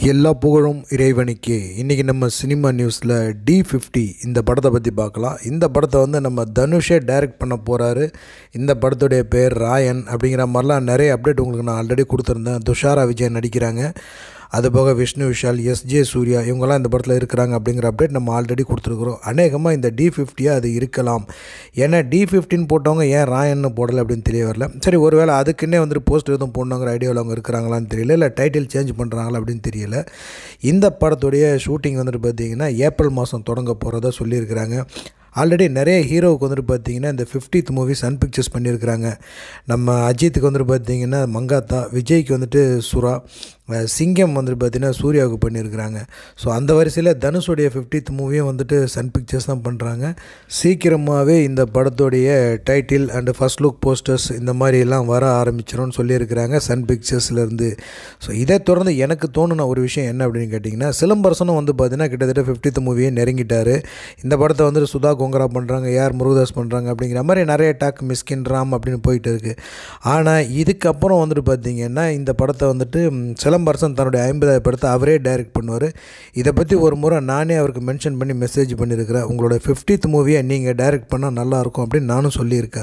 எல்லா புகழும் இறைவனுக்கே இன்றைக்கி நம்ம சினிமா நியூஸில் டி ஃபிஃப்டி இந்த படத்தை பற்றி பார்க்கலாம் இந்த படத்தை வந்து நம்ம தனுஷே டைரக்ட் பண்ண போகிறாரு இந்த படத்துடைய பேர் ராயன் அப்படிங்கிற மாதிரிலாம் நிறைய அப்டேட் உங்களுக்கு நான் ஆல்ரெடி கொடுத்துருந்தேன் துஷாரா விஜய் நடிக்கிறாங்க அது போக விஷ்ணு விஷால் எஸ் ஜே சூர்யா இவங்கெல்லாம் இந்த படத்தில் இருக்கிறாங்க அப்படிங்கிற அப்டேட் நம்ம ஆல்ரெடி கொடுத்துருக்குறோம் அநேகமாக இந்த டி ஃபிஃப்டியாக அது இருக்கலாம் ஏன்னா டி ஃபிஃப்டின் போட்டவங்க ஏன் ராயன்னு போடலை அப்படின்னு தெரிய வரல சரி ஒருவேளை அதுக்குன்னே வந்துட்டு போஸ்ட் எதுவும் போடணுங்கிற ஐடியாவில் அவங்க இருக்கிறாங்களான்னு தெரியல இல்லை டைட்டில் சேஞ்ச் பண்ணுறாங்களா அப்படின்னு தெரியல இந்த படத்துடைய ஷூட்டிங் வந்துட்டு பார்த்தீங்கன்னா ஏப்ரல் மாதம் தொடங்க போகிறதா சொல்லியிருக்கிறாங்க ஆல்ரெடி நிறைய ஹீரோவுக்கு வந்துட்டு பார்த்தீங்கன்னா இந்த ஃபிஃப்டித் மூவி சன் பிக்சர்ஸ் பண்ணியிருக்கிறாங்க நம்ம அஜித்துக்கு வந்துட்டு பார்த்தீங்கன்னா மங்காத்தா விஜய்க்கு வந்துட்டு சுறா அஹ் சிங்கம் வந்துட்டு பார்த்தீங்கன்னா சூர்யாவுக்கு பண்ணியிருக்கிறாங்க ஸோ அந்த வரிசையில் தனுஷுடைய ஃபிஃப்டித் மூவியும் வந்துட்டு சன் பிக்சர்ஸ் தான் பண்ணுறாங்க சீக்கிரமாகவே இந்த படத்துடைய title and first look posters இந்த மாதிரி எல்லாம் வர ஆரம்பிச்சிரும்னு சொல்லியிருக்கிறாங்க சன் பிக்சர்ஸ்லேருந்து ஸோ இதை தொடர்ந்து எனக்கு தோணுன ஒரு விஷயம் என்ன அப்படின்னு கேட்டிங்கன்னா சிலம்பரசனும் வந்து பார்த்தீங்கன்னா கிட்டத்தட்ட ஃபிஃப்டித் மூவியே நெருங்கிட்டார் இந்த படத்தை வந்துட்டு சுதா கோங்கரா பண்ணுறாங்க யார் முருகதாஸ் பண்ணுறாங்க அப்படிங்கிற மாதிரி நிறைய டாக் மிஸ்கின் ராம் அப்படின்னு போயிட்டு இருக்குது ஆனால் இதுக்கப்புறம் வந்துட்டு பார்த்தீங்கன்னா இந்த படத்தை வந்துட்டு ம், சிலம்பரசன் தன்னுடைய ஐம்பதாவது படத்தை அவரே டைரக்ட் பண்ணுவார் இதை பற்றி ஒரு முறை நானே அவருக்கு மென்ஷன் பண்ணி மெசேஜ் பண்ணியிருக்கிறேன் உங்களோட ஃபிஃப்டித் மூவியை நீங்கள் டைரக்ட் பண்ணால் நல்லாயிருக்கும் அப்படின்னு நானும் சொல்லியிருக்கேன்